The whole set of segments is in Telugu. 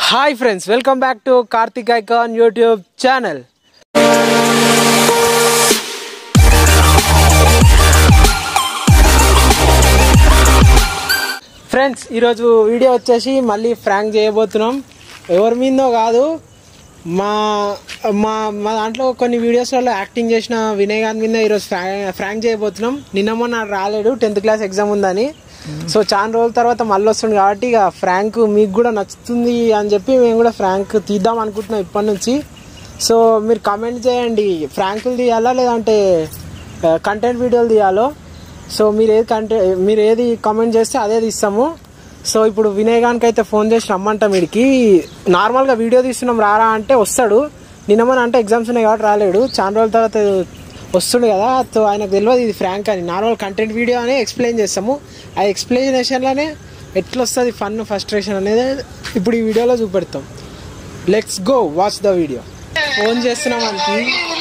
Hi friends welcome back to Karthik icon YouTube channel friends ఈరోజు వీడియో వచ్చేసి మళ్ళీ ఫ్రాంక్ చేయబోతున్నాం ఎవరి మీదో కాదు మా మా మా దాంట్లో కొన్ని వీడియోస్లలో యాక్టింగ్ చేసిన వినయ్ గారి మీద ఈరోజు ఫ్రా- ఫ్రాంక్ చేయబోతున్నాం నిన్న మొన్న రాలేడు టెన్త్ క్లాస్ ఎగ్జామ్ ఉందని సో చాలా రోజుల తర్వాత మళ్ళీ వస్తుంది కాబట్టి ఇక ఫ్రాంక్ మీకు కూడా నచ్చుతుంది అని చెప్పి మేము కూడా ఫ్రాంక్ తీద్దాం అనుకుంటున్నాం ఇప్పటి నుంచి సో మీరు కామెంట్ చేయండి ఫ్రాంకులు తీయాలా లేదంటే కంటెంట్ వీడియోలు తీయాలో సో మీరు ఏది కంటే మీరు ఏది కామెంట్ చేస్తే అదే తీస్తాము సో ఇప్పుడు వినయ్ గానికి అయితే ఫోన్ చేసి రమ్మంటాం వీడికి నార్మల్గా వీడియో తీస్తున్నాం రారా అంటే వస్తాడు నిన్నమని అంటే ఎగ్జామ్స్ ఉన్నాయి కాబట్టి రాలేడు చాలా రోజుల తర్వాత వస్తుండు కదా సో ఆయనకు తెలియదు ఇది ఫ్రాంక్ అని నార్మల్ కంటెంట్ వీడియో అని ఎక్స్ప్లెయిన్ చేస్తాము ఆ ఎక్స్ప్లెయినేషన్లోనే ఎట్లా వస్తుంది ఫన్ ఫస్ట్రేషన్ అనేది ఇప్పుడు ఈ వీడియోలో చూపెడతాం let's go watch the video phone చేస్తున్నాం మనకి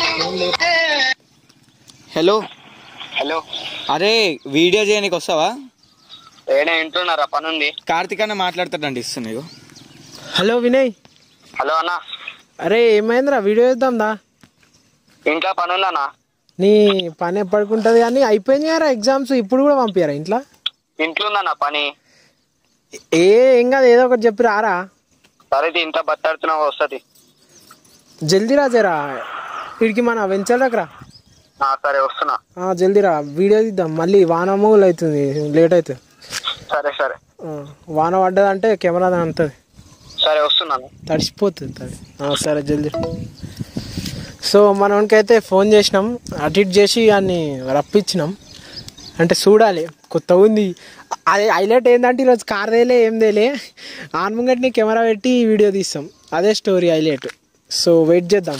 హలో హలో అరే వీడియో చేయడానికి వస్తావా ఏడే ఇంట్లోన్నారా పని ఉంది కార్తిక్ అన్న మాట్లాడతాడండి ఇస్తున్నాయి హలో వినయ్ హలో అన్న అరే ఏమైందిరా వీడియో చేద్దాం దా ఇంట్లో పని ఉందన్నా నీ పని ఎప్పటికుంటది కానీ అయిపోయింది కదా ఎగ్జామ్స్ ఇప్పుడు కూడా పంపించారా ఇంట్లో ఇంట్లో ఉందన్న పని ఏ ఏం కాదు ఏదో ఒకటి చెప్పి రారా సరే ఇది ఇంట్లో బత్తాడుతున్నావు వస్తుంది జల్దీ రా జరా వీడికి మన వెంచర్లకు రా సరే వస్తున్నా ఆ, జల్దీ రా వీడియో తీద్దాం మళ్ళీ వాన మూలు అవుతుంది లేట్ అవుతుంది సరే సరే ఆ, వాన పడ్డదంటే కెమెరా అంతది సరే వస్తున్నాను తడిసిపోతుంది తడి ఆ, సరే జల్దీ సో మనకైతే ఫోన్ చేసినాం అటు ఇటు చేసి అన్ని రప్పించినాం అంటే చూడాలి కొత్త ఉంది అదే హైలైట్ ఏంటంటే ఈరోజు కార్ తేలే ఏం తేలే ఆన్ ముంగట్ని కెమెరా పెట్టి వీడియో తీస్తాం అదే స్టోరీ హైలైట్ సో వెయిట్ చేద్దాం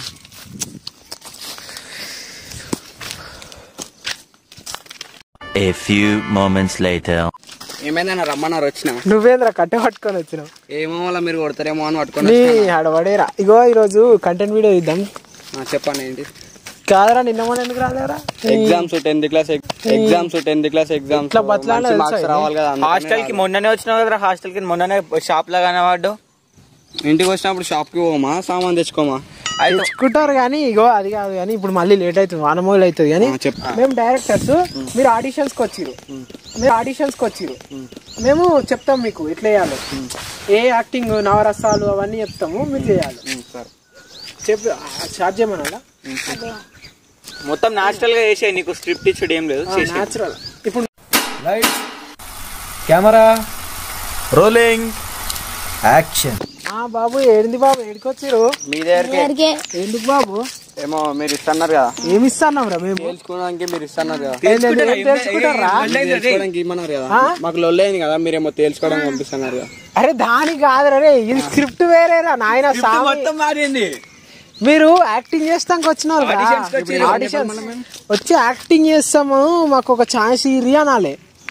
A few moments later. ఏమైందన్న రమ్మన్నారు వచ్చిన నువ్వేంద్ర కట్టె పట్టుకొని వచ్చినావు ఏమో వల్ల మీరు కొడతారేమో అని పట్టుకొని నీ హడవడేరా ఇగో ఈరోజు కంటెంట్ వీడియో తీద్దాం ఆ, చెప్పండి ఏంటి కాదరా నిన్న మొన్న ఎందుకు రాలేరా exams tenth class exams tenth class exams ఇట్లా బతలాడాలి తెలుసా మార్క్స్ ఇది? రావాలి కదా హాస్టల్ కి మొన్ననే వచ్చినావు కదరా హాస్టల్ కి మొన్ననే షాప్ లో కనవాడు ఇంటికి వచ్చినప్పుడు షాప్ కి పోమా సామాన్ తెచ్చుకోమా తెచ్చుకుంటారు కానీ ఇగో అది కాదు కానీ ఇప్పుడు మళ్ళీ లేట్ అవుతుంది వానమూలు అవుతుంది కానీ ఆ, చెప్పు. మేము డైరెక్టర్స్ మీరు ఆడిషన్స్ కి వచ్చిరు మీరు ఆడిషన్స్ కి వచ్చిరు మేము చెప్తాం మీకు ఎట్లా చేయాలో ఏ యాక్టింగ్ నవరసాలు అవన్నీ చెప్తాము మీరు చేయాలి సరే చెప్పి స్టార్ట్ చేయమన్నా మొత్తం నాచురల్ గా చేసే నీకు స్క్రిప్ట్ ఇచ్చుడు ఏం లేదు చేసేయ్. న్యాచురల్ ఇప్పుడు కెమెరా రోలింగ్ యాక్షన్ ఆ బాబు ఏంది బాబు ఏడికొచ్చిరు మీ దగ్గరికి ఎందుకు బాబు ఏమో మీరు ఇస్తున్నారు కదా ఏమి ఇస్తున్నాం రా మేము తెలుసుకోవడానికి మీరు ఇస్తున్నారు కదా ఏంది, ఏం తెలుసుకుంటారా తెలుసుకోవడానికి ఇమ్మన్నారు కదా మాకు లొల్లైంది కదా మీరేమో తెలుసుకోవడానికి పంపిస్తున్నారు కదా అరే దానికి కాదురా రే ఇది స్క్రిప్ట్ వేరేరా నాయన సామి మొత్తం మారింది మీరు యాక్టింగ్ చేస్తానికి వచ్చినారు ఆడిషన్ వచ్చి యాక్టింగ్ చేస్తాము మాకు ఒక ఛాన్స్ ఇరి అనాలి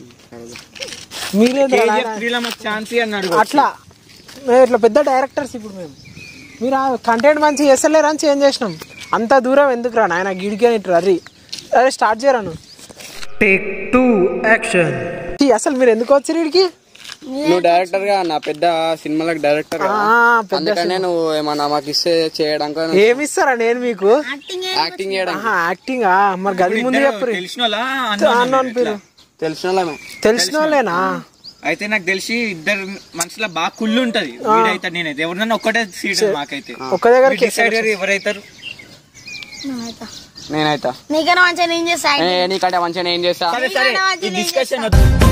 మీరే త్రీలో మాకు ఛాన్స్ అన్నాడు అట్లా మేము ఇట్లా పెద్ద డైరెక్టర్స్ ఇప్పుడు మేము మీరు ఆ కంటెంట్ మంచిగా చేస్తలేరు అని చేంజ్ చేసినాం అంత దూరం ఎందుకు రా నాయన గిడికి అని ఇట్లా అర్రి అరే స్టార్ట్ చేయరాను టేక్ టూ యాక్షన్ అసలు మీరు ఎందుకు వచ్చారు వీడికి నువ్వు డైరెక్టర్ గా నా పెద్ద సినిమాలకు డైరెక్టర్ కదా ఆ, పెద్ద అందుకనే నువ్వు ఏమన్నా మాకు ఇస్తే చేయడానికి ఏమి ఇస్తారా నేను మీకు యాక్టింగ్ చేయడం ఆహా, యాక్టింగ్ ఆ, మరి గది ముందు చెప్పు తెలిసిన వాళ్ళా? అన్నాను పేరు తెలిసిన వాళ్ళమే తెలిసిన వాళ్ళేనా అయితే నాకు తెలిసి ఇద్దరు మనుషుల బాగా కుళ్ళు ఉంటది వీడైతే నేనైతే ఎవరినన్నా ఒక్కటే సీట్ మాకైతే ఒక్క దగ్గరికి డిసైడ్ గారు ఎవరైతారు నేనైతా నీకన్నా మంచిగా నేను చేస్తా ఏ, నీకంటే మంచిగా నేను చేస్తా సరే సరే ఈ డిస్కషన్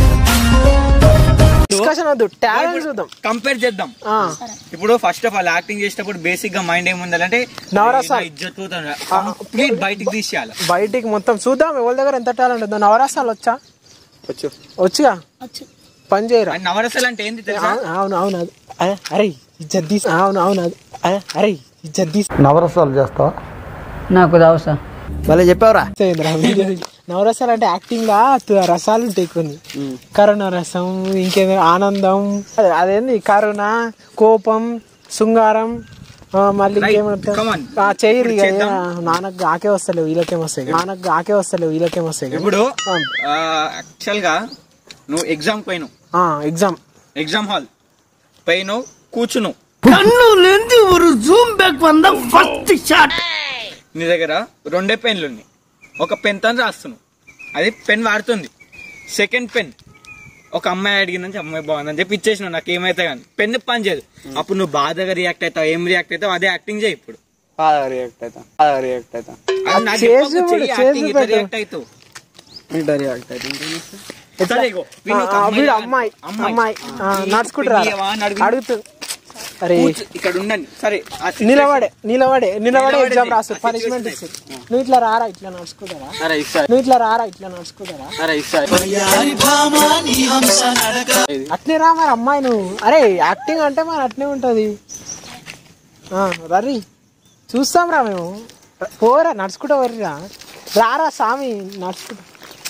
డిస్కషన్ వద్దు టాలెంట్ చూద్దాం కంపేర్ చేద్దాం ఆ, ఇప్పుడు ఫస్ట్ ఆఫ్ ఆల్ యాక్టింగ్ చేసేటప్పుడు బేసిక్ గా మైండ్ ఏముండాలంటే నవరసాలు. ఇజ్జత్ పోతుంది కంప్లీట్ బయటికి తీసేయాలి బయటికి మొత్తం చూద్దాం ఎవరి దగ్గర ఎంత టాలెంట్ ఉందో నవరాసాలు వచ్చా వచ్చు వచ్చిగా పని చేయరా అండ్ నవరసాలు అంటే ఏంటి తెలుసా ఆ, అవును అవును అది అరే, అరే ఇజ్జత్ తీసి అవును అవును అది అరే, అరే ఇజ్జత్ తీసి నవరసాలు చేస్తావా నాకు దవస భలే చెప్పావురా చేయండిరా వీడియో. నవరసాలు అంటే యాక్టింగ్ లా తు- రసాలు ఉంటాయి కొన్ని కరుణ రసం ఇంకేదో ఆనందం అదే- అదేంది కరుణ కోపం శృంగారం ఆ, మళ్ళీ ఇంకేమంటారు come on. ఆ, చెయ్యరు ఇక. చేద్దాం. నాన్నకు ఆకే వస్తలేవు వీళ్ళకేం వస్తాయి నాన్నకు ఆకే వస్తలేవు వీళ్ళకేం వస్తాయి ఇప్పుడు యాక్చువల్ గా నువ్వు ఎగ్జామ్ పోయినావు ఎగ్జామ్ ఎగ్జామ్ హాల్ పోయినావు కూర్చును నీ దగ్గర రెండే పెన్లు ఉన్నాయి ఒక పెన్ తో రాస్తున్నావు అది పెన్ వాడుతుంది సెకండ్ పెన్ ఒక అమ్మాయి అడిగిందని చెప్పి అమ్మాయి బాగుందని చెప్పి ఇచ్చేసినావు నాకు ఏమైతే కానీ పెన్ పని చేయదు అప్పుడు నువ్వు బాధగా రియాక్ట్ అవుతావు ఏం రియాక్ట్ అవుతావు అదే యాక్టింగ్ చేయి ఇప్పుడు బాగా రియాక్ట్ అవుతా బాగా రియాక్ట్ అవుతా అది నాకు చేసి చెప్పకు, చూడు, చెయ్యి చేసి acting, ఇట్లా పెట్టు. react అవుతావు ఇట్లా రియాక్ట్ అవుతా సరే ఇగో, వీడిని ఒక ఆ, అమ్మాయి వీడు లాగా- అమ్మాయి అమ్మాయి ఆ, నడుచుకుంటారా పెళ్ళియవా అని అడుగు. అడుగుతుంది అరే కూర్చో, ఇక్కడ ఉండండి సరే ఆ situation- నిలబడే నిలబడే నిలబడే నిలబడే ఎగ్జామ్ చెయ్యి. రాసు ఆ పనిష్మెంట్ situation ఇస్తుంది నువ్వు ఇట్లా రారా ఇట్లా నడుచుకుంటారా సరే ఇస్తా నువ్వు ఇట్లా రారా ఇట్లా నడుచుకుంటారా సరే ఇస్తా అట్నే రా మరి అమ్మాయి నువ్వు అరే యాక్టింగ్ అంటే మరి అట్నే ఉంటది ఆ, రరి చూస్తాం రా మేము పోరా నడుచుకుంటా వర్రిరా రారా స్వామి నడుచుకుంటా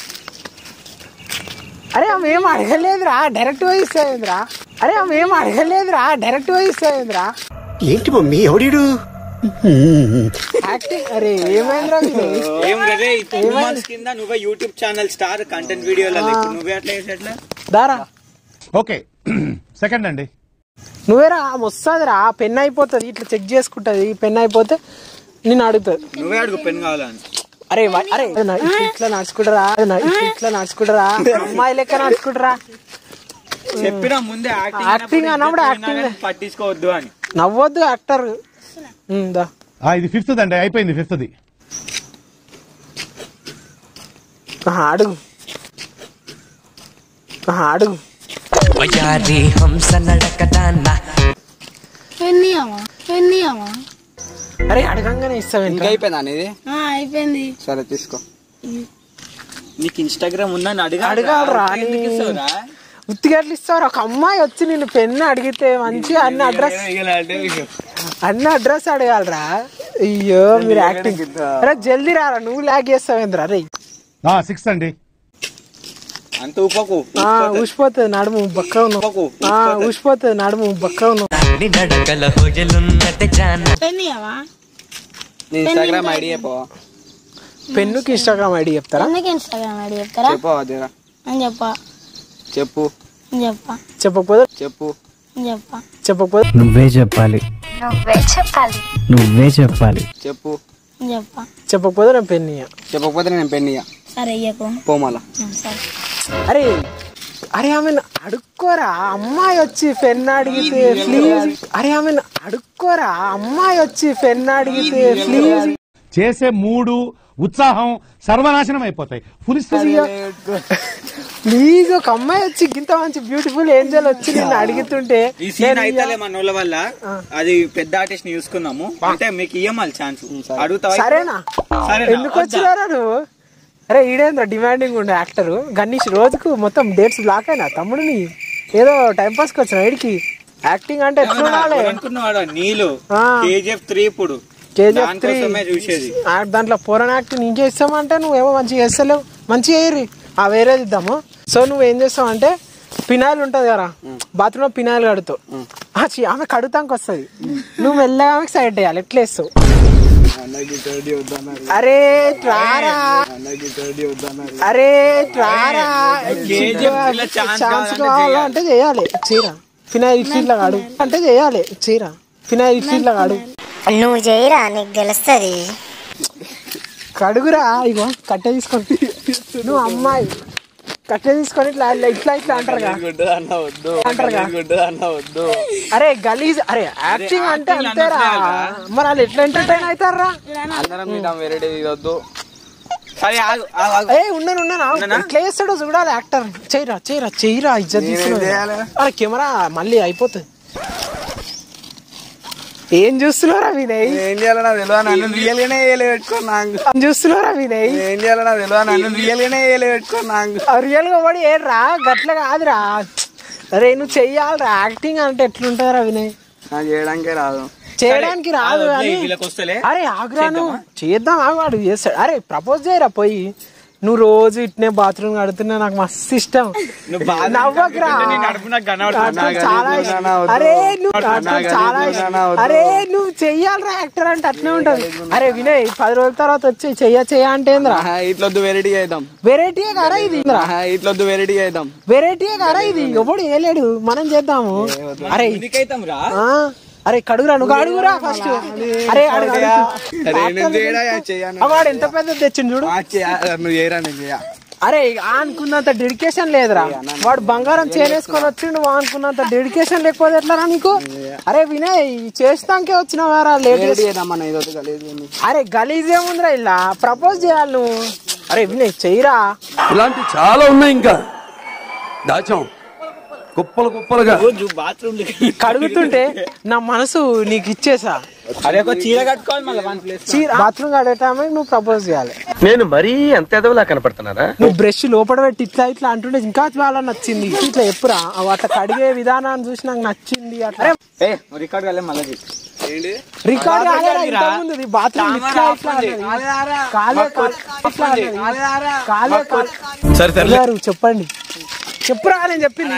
అరే ఆమె ఏం అడగలేదురా డైరెక్ట్ పోయి ఇస్తాయిందిరా అరే ఆమె ఏం అడగలేదురా డైరెక్ట్ పోయి ఇస్తాయిందిరా ఏంటి మమ్మీ ఎవడీడు యాక్టింగ్ అరే ఏమైందిరా ఇది? ఏం కదే టూ మంత్స్ కింద నువ్వే యూట్యూబ్ ఛానల్ స్టార్ కంటెంట్ వీడియోలలో ఇప్పుడు నువ్వే అట్లా చేసేట్లా దారా ఓకే సెకండ్ అండి నువ్వేరా ఆమె వస్తుందిరా పెన్ అయిపోతుంది ఇట్లా చెక్ చేసుకుంటది పెన్ అయిపోతే నేను అడుగుతుంది నువ్వే అడుగు పెన్ కావాలని అరే వా- అరే నా ఇట్లా ఇట్లా నడుచుకుంటారా నా ఇట్లా ఇట్లా నడుచుకుంటారా అమ్మాయి లెక్క నడుచుకుంటారా చెప్పినా ముందే యాక్టింగ్ Acting అన్నప్పుడు acting. పట్టించుకోవద్దు అని నవ్వొద్దు యాక్టర్ దా ఆ, ఇది ఫిఫ్త్ అండి అయిపోయింది ఫిఫ్త్ది ఆహా, అడుగు ఆహా, అడుగు వయారి హంస నడకదాన పెన్నీయమా పెన్నీయమా అరే అడగంగానే ఇస్తావు ఇంకా అయిపోయిందా అనేది అయిపోయింది సరే తీసుకో నీకు ఇన్స్టాగ్రామ్ ఉందని అడిగా అడగాలరా నీ- ఎందుకు ఇస్తావురా? ఉత్తిగా ఎట్లా ఇస్తావు ఒక అమ్మాయి వచ్చి నిన్ను పెన్ను అడిగితే మంచిగా అన్ని అడ్రస్ ఇలా అంటే నీకు అన్ని అడ్రస్ అడగాలరా అయ్యో మీరు యాక్టింగ్ అరే జల్దీ రారా నువ్వు లాగ్ చేస్తావేంద్రా రే సిక్స్త్ అండి అంత ఉప్పకు ఆ, ఊసిపోతుంది నడుము బక్క ఉన్నావు ఉప్పకు ఆ, ఊసిపోతుంది నడుము బక్క ఉన్నావు నీ నడకల హోజలున్నది జాన పెన్నీయమా నీ ఇన్స్టాగ్రామ్ ఐడి చెప్పవా పెన్నుకి ఇన్స్టాగ్రామ్ ఐడి చెప్తారా ఎందుకు ఇన్స్టాగ్రామ్ ఐడి చెప్తారా చెప్పవా జరా అని చెప్పా చెప్పు అని చెప్పా చెప్పకపోతే చెప్పు అని చెప్పా చెప్పకపోతే నువ్వే చెప్పాలి నువ్వే చెప్పాలి నువ్వే చెప్పాలి చెప్పు అని చెప్పా చెప్పకపోతే నేను పెన్ ఇయ్య. చెప్పకపోతే నేను పెన్నియా సరే ఇయ్యకు పోమాల సరే అరే అరే ఆమెను అడుక్కోరా అమ్మాయి వచ్చి పెన్ అడిగితే ప్లీజ్ అరే ఆమెను అడుక్కోరా అమ్మాయి వచ్చి పెన్ అడిగితే ప్లీజ్ చేసే మూడు ఉత్సాహం సర్వనాశనం అయిపోతాయి ఫుల్ ప్లీజ్ ఒక అమ్మాయి వచ్చి ఇంత మంచి బ్యూటిఫుల్ ఏంజల్ వచ్చి నిన్ను అడుగుతుంటే ఈ సీన్ నేను అయితేలే మన వాళ్ళ వల్ల అది పెద్ద ఆర్టిస్ట్ ని చూసుకున్నాము అంటే మీకు ఇయ్యమాలి ఛాన్స్ అడుగుతావా సరేనా సరేనా? ఎందుకు వచ్చినారా నువ్వు అరే ఈడేంద్ర డిమాండింగ్ ఉండే యాక్టర్ గణేష్ రోజుకు మొత్తం డేట్స్ బ్లాక్ అయినా తమ్ముడిని ఏదో టైం పాస్కి వచ్చిన వీడికి యాక్టింగ్ అంటే ఎట్లా ఉండాలి అనుకున్నవాడు నీళ్ళు ఆ. కేజీఎఫ్ త్రీ ఇప్పుడు కేజీఎఫ్ త్రీ దానికోసమే చూసేది దాంట్లో పూరణ యాక్టింగ్ ఇంకే ఇస్తామంటే నువ్వేమో మంచిగా చేస్తలేవు మంచిగా వేయరి ఆ వేరేది ఇద్దాము సో నువ్వు ఏం చేస్తావు అంటే పినాయిల్ ఉంటది కదా బాత్రూమ్ లో పినాయిల్ కడుతావు ఆ, చి- ఆమె కడుతానికి వస్తుంది నువ్వు మెల్లగా ఆమెకి సైడ్ చేయాలి ఎట్లా వేస్తావు అరే రారా అరే రారా ఇలా chance ఛాన్స్ కావాలంటే కావాలా అంటే చేయాలి చీర ఫినాయిల్ ఇట్లా కాడు అంటే చేయాలి చీర ఫినాయిల్ ఇట్లా కాడు నువ్వు చేయరా నీకు గెలుస్తుంది కడుగురా ఇగో కట్టె తీసుకొని నువ్వు అమ్మాయి కట్టె తీసుకొని ఇట్లా ఇట్లా ఇట్లా ఇట్లా అంటారుగా అన్న వద్దు అంటారుగా అన్న వద్దు అరే గలీజ్ అరే యాక్టింగ్ అంటే అంతేరా మరి వాళ్ళు ఎట్లా ఎంటర్టైన్ అవుతారా అందరం మీటం వేరే వద్దు సరే ఆగు, ఆగు, ఆగు. ఏ ఉన్నాను ఉన్నాను ఎట్లా చేస్తాడో చూడాలి యాక్టర్ చేయరా చేయరా చేయరా ఇజ్జత్ తీసుకున్నా అరే కెమెరా మళ్ళీ అయిపోతుంది ఏం చూస్తున్నారా వినయ్ ఏం చేయాలో నాకు తెలియదు నన్ను రియల్ గానే వేయలే పెట్టుకోను నాకు ఏం చూస్తున్నారా వినయ్ ఏం చేయాలో నాకు తెలియదు నన్ను రియల్ గానే వేయలే పెట్టుకోను నాకు రియల్ గా పడి ఏడ్రా గట్ల కాదురా అరే నువ్వు చెయ్యాలిరా యాక్టింగ్ అంటే ఎట్లుంటారా వినయ్ నాకు చేయడానికే రాదు చేయడానికి రాదు వదిలేయ్, కానీ వీళ్ళకి వస్తలే అరే ఆగ్రాను చేద్దాం ఆగాడు చేస్తాడు అరే ప్రపోజ్ చేయరా పోయి నువ్వు రోజు ఇట్నే బాత్రూమ్ కడుతున్నా నాకు మస్తు ఇష్టం నువ్వు బాగా నవ్వకురా నీ నడుపు నాకు కనబడుతుంది. నాకు చాలా ఇష్టం. అరే నువ్వు నాకు చాలా ఇష్టం. అరే నువ్వు చెయ్యాలిరా యాక్టర్ అంటే అట్నే ఉంటది అరే వినయ్ పది రోజుల తర్వాత వచ్చి చెయ్య చెయ్య అంటే ఏంద్రా ఆహా, ఇట్లొద్దు వెరైటీ చేద్దాం వెరైటీ కారా ఇది ఆహా, ఇట్లొద్దు వెరైటీ చేద్దాం వెరైటీ కారా ఇది ఎప్పుడు వేయలేడు మనం చేద్దాము అరే నీకైతాం రా ఆ, అరే కడుగురా నువ్వు అడుగురా ఫస్ట్ అరే అడుగు అరే నేను చేయడా చేయను వాడు ఎంత పెద్ద తెచ్చిండు చూడు ఆ చేయ- నువ్వు చేయరా నేను చేయ అరే ఆ అనుకున్నంత డెడికేషన్ లేదురా వాడు బంగారం చేనేసుకొని వచ్చిండు వా అనుకున్నంత డెడికేషన్ లేకపోతే ఎట్లారా నీకు అరే వినయ్ చేస్తాకే వచ్చినవారా లేటెస్ట్ మన ఇది వద్దు గలీజ్ ఉంది. అరే గలీజ్ ఏముందిరా ఇలా ప్రపోజ్ చేయాలి నువ్వు అరే వినయ్ చెయ్యరా ఇలాంటి చాలా ఉన్నాయి ఇంకా దాచాం కుప్పలు కుప్పలుగా బాత్రూమ్ కడుగుతుంటే నా మనసు నీకు ఇచ్చేసా అదే ఒక చీర కట్టుకోవాలి మళ్ళీ వన్ ప్లేస్ బాత్రూమ్ కడగటామే నువ్వు ప్రపోజ్ చేయాలి నేను మరీ అంత ఎదవలా కనపడుతున్నారా నువ్వు బ్రష్ లోపల పెట్టి ఇట్లా ఇట్లా అంటుంటే ఇంకా చాలా నచ్చింది ఇట్లా ఎప్పురా అవి అట్లా కడిగే విధానాన్ని చూసి నాకు నచ్చింది అట్లా ఏ రికార్డ్ కాలే మళ్ళీ చెయ్యి. ఏంటి రికార్డ్ ఇంతకుముందు బాత్రూమ్ ఇట్లా ఇట్లా అన్నది. కాలే కాలే ఇట్లా అన్నది. కాలే కాలే సరే సరే గారు చెప్పండి చెప్పురా నేను చెప్పింది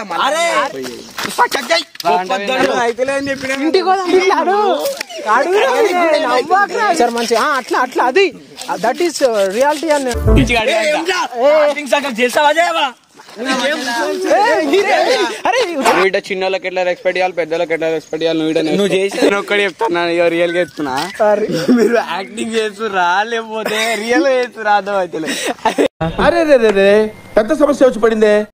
ఇంటికి పోదాం, ఇట్లా అడుగు. అడుగురా, నవ్వకురా. సరే మంచి ఆ, అట్లా అట్లా అది దట్ ఈస్ రియాలిటీ అని Acting సగం చేస్తావా చేయవా అరే నువ్వు ఇట చిన్నోళ్ళకి ఎట్లా రెస్పెక్ట్ చేయాలి పెద్దోళ్ళకి ఎట్లా రెస్పెక్ట్ చేయాలి నువ్వు ఇట నువ్వు చేసి- నేను ఒక్కడే చెప్తాను రియల్ గా చెప్తున్నా సారీ మీరు యాక్టింగ్ చేస్తురా లేకపోతే రియల్ చేస్తురా అర్థం అవుతలే అరే రే రే రే పెద్ద సమస్య వచ్చి పడిందే